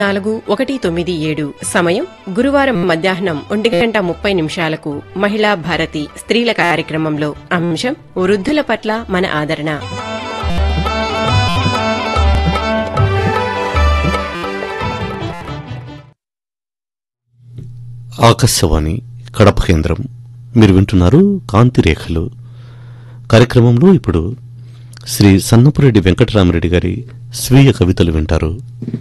నాలుగు ఒకటి తొమ్మిది ఏడు సమయం గురువారం మధ్యాహ్నం ఒంటి గంట ముప్పై నిమిషాలకు మహిళా భారతి స్త్రీల కార్యక్రమంలో అంశం వృద్ధుల పట్ల మన ఆదరణ ఆకాశవాణి కడప కేంద్రం మీరు వింటున్నారు కాంతి రేఖలు కార్యక్రమంలో ఇప్పుడు శ్రీ సన్నపురెడ్డి వెంకటరామరెడ్డి గారి స్వీయ కవితలు వింటారు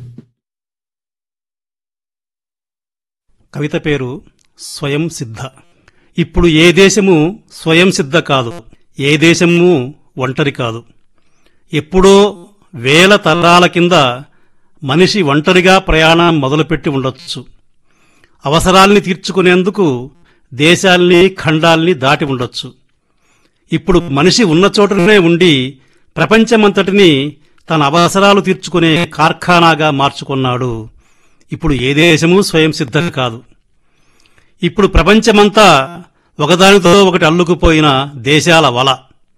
కవిత పేరు స్వయం సిద్ధ ఇప్పుడు ఏ దేశము స్వయం సిద్ధ కాదు ఏ దేశము ఒంటరి కాదు ఎప్పుడో వేల తరాల కింద మనిషి ఒంటరిగా ప్రయాణం మొదలుపెట్టి ఉండొచ్చు అవసరాల్ని తీర్చుకునేందుకు దేశాల్ని ఖండాల్ని దాటి ఉండొచ్చు ఇప్పుడు మనిషి ఉన్న చోటనే ఉండి ప్రపంచమంతటిని తన అవసరాలు తీర్చుకునే కార్ఖానాగా మార్చుకున్నాడు ఇప్పుడు ఏ దేశము స్వయం సిద్ధం కాదు ఇప్పుడు ప్రపంచమంతా ఒకదానితో ఒకటి అల్లుకుపోయిన దేశాల వల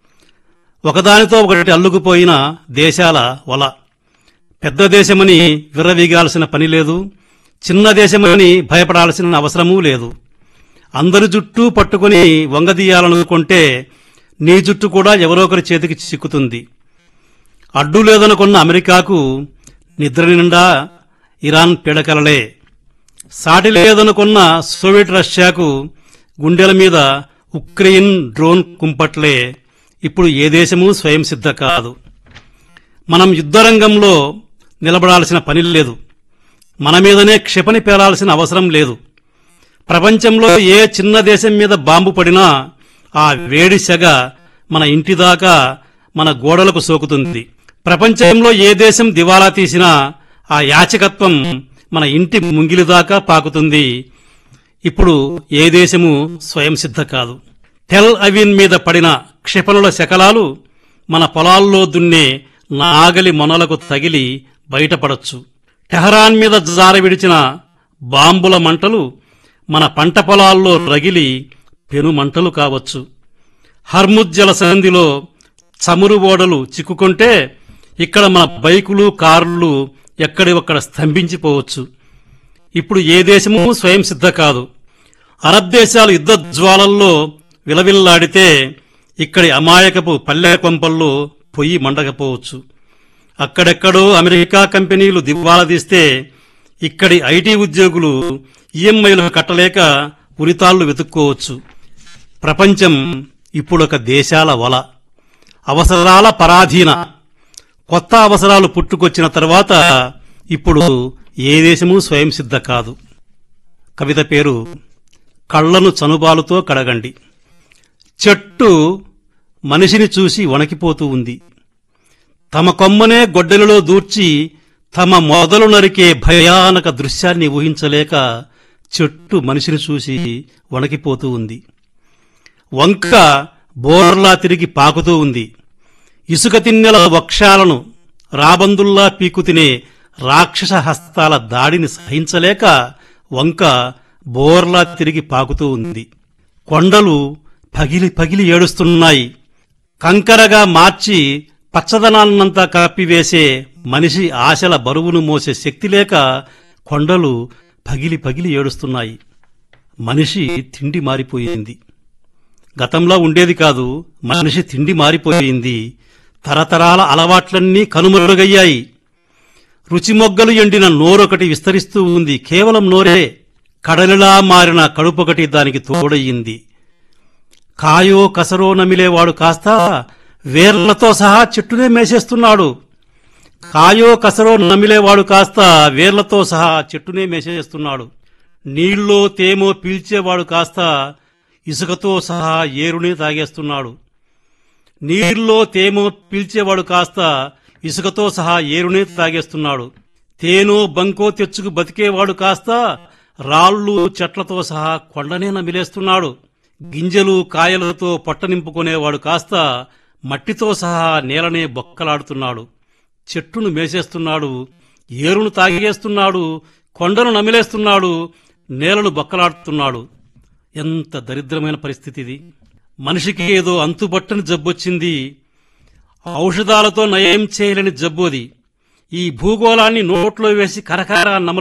ఒకదానితో ఒకటి అల్లుకుపోయిన దేశాల వల పెద్ద దేశమని విర్రవీగాల్సిన పని లేదు చిన్న దేశమని భయపడాల్సిన అవసరమూ లేదు అందరి జుట్టు పట్టుకుని వంగదీయాలనుకుంటే నీ జుట్టు కూడా ఎవరో ఒకరి చేతికి చిక్కుతుంది అడ్డు లేదనుకున్న అమెరికాకు నిద్ర నిండా ఇరాన్ పీడకలలే సాటి లేదనుకున్న సోవియట్ రష్యాకు గుండెల మీద ఉక్రెయిన్ డ్రోన్ కుంపట్లే ఇప్పుడు ఏ దేశమూ స్వయం సిద్ధ కాదు మనం యుద్ధరంగంలో నిలబడాల్సిన పని లేదు మన మీదనే క్షిపణి పేలాల్సిన అవసరం లేదు ప్రపంచంలో ఏ చిన్న దేశం మీద బాంబు పడినా ఆ వేడి సెగ మన ఇంటి దాకా మన గోడలకు సోకుతుంది ప్రపంచంలో ఏ దేశం దివాలా తీసినా ఆ యాచకత్వం మన ఇంటి ముంగిలి దాకా పాకుతుంది ఇప్పుడు ఏ దేశము స్వయం సిద్ధ కాదు టెల్ అవిన్ మీద పడిన క్షిపణుల శకలాలు మన పొలాల్లో దున్నే నాగలి మొనలకు తగిలి బయటపడొచ్చు టెహరాన్ మీద జార విడిచిన బాంబుల మంటలు మన పంట పొలాల్లో రగిలి పెను మంటలు కావచ్చు హర్ముజ్జల సంధిలో చమురు ఓడలు చిక్కుకుంటే ఇక్కడ మన బైకులు కార్లు ఎక్కడి ఒక్కడ స్తంభించిపోవచ్చు ఇప్పుడు ఏ దేశము స్వయం సిద్ధ కాదు అరబ్ దేశాలు యుద్ధ జ్వాలల్లో విలవిల్లాడితే ఇక్కడి అమాయకపు పల్లె కొంపల్లో పొయ్యి మండకపోవచ్చు అక్కడెక్కడో అమెరికా కంపెనీలు దివాలా తీస్తే ఇక్కడి ఐటీ ఉద్యోగులు ఈఎంఐలు కట్టలేక ఉరితాళ్లు వెతుక్కోవచ్చు ప్రపంచం ఇప్పుడొక దేశాల వల అవసరాల పరాధీన కొత్త అవసరాలు పుట్టుకొచ్చిన తర్వాత ఇప్పుడు ఏ దేశమూ స్వయం సిద్ధ కాదు కవిత పేరు కళ్ళను చనుబాలుతో కడగండి చెట్టు మనిషిని చూసి వణికిపోతూ ఉంది తమ కొమ్మనే గొడ్డలిలో దూర్చి తమ మొదలు నరికే భయానక దృశ్యాన్ని ఊహించలేక చెట్టు మనిషిని చూసి వణికిపోతూ ఉంది వంక బోర్లా తిరిగి పాకుతూ ఉంది ఇసుక తిన్నెల వక్షాలను రాబందుల్లా పీకు తినే రాక్షస హస్తాల దాడిని సహించలేక వంక బోర్లా తిరిగి పాకుతూ ఉంది కొండలు పగిలి పగిలి ఏడుస్తున్నాయి కంకరగా మార్చి పచ్చదనాన్నంతా కప్పివేసే మనిషి ఆశల బరువును మోసే శక్తి లేక కొండలు పగిలి పగిలి ఏడుస్తున్నాయి మనిషి తిండి మారిపోయింది గతంలో ఉండేది కాదు మనిషి తిండి మారిపోయింది తరతరాల అలవాట్లన్నీ కనుమరుగయ్యాయి రుచిమొగ్గలు ఎండిన నోరొకటి విస్తరిస్తూ ఉంది కేవలం నోరే కడలిలా మారిన కడుపొకటి దానికి తోడయ్యింది కాయో కసరో నమిలేవాడు కాస్త వేర్లతో సహా చెట్టునే మేసేస్తున్నాడు కాయో కసరో నమిలేవాడు కాస్త వేర్లతో సహా చెట్టునే మేసేస్తున్నాడు నీళ్ళో తేమో పీల్చేవాడు కాస్త ఇసుకతో సహా ఏరునే తాగేస్తున్నాడు నీళ్ళలో తేమో పీల్చేవాడు కాస్త ఇసుకతో సహా ఏరునే తాగేస్తున్నాడు తేనో బంకో తెచ్చుకు బతికేవాడు కాస్త రాళ్ళు చెట్లతో సహా కొండనే నమిలేస్తున్నాడు గింజలు కాయలతో పొట్ట నింపుకునేవాడు కాస్త మట్టితో సహా నేలనే బొక్కలాడుతున్నాడు చెట్టును మేసేస్తున్నాడు ఏరును తాగేస్తున్నాడు కొండను నమిలేస్తున్నాడు నేలను బొక్కలాడుతున్నాడు ఎంత దరిద్రమైన పరిస్థితి ఇది మనిషికి ఏదో అంతుబట్టని జబ్బొచ్చింది ఔషధాలతో నయం చేయలేని జబ్బు అది ఈ భూగోళాన్ని నోట్లో వేసి కరకర నమలు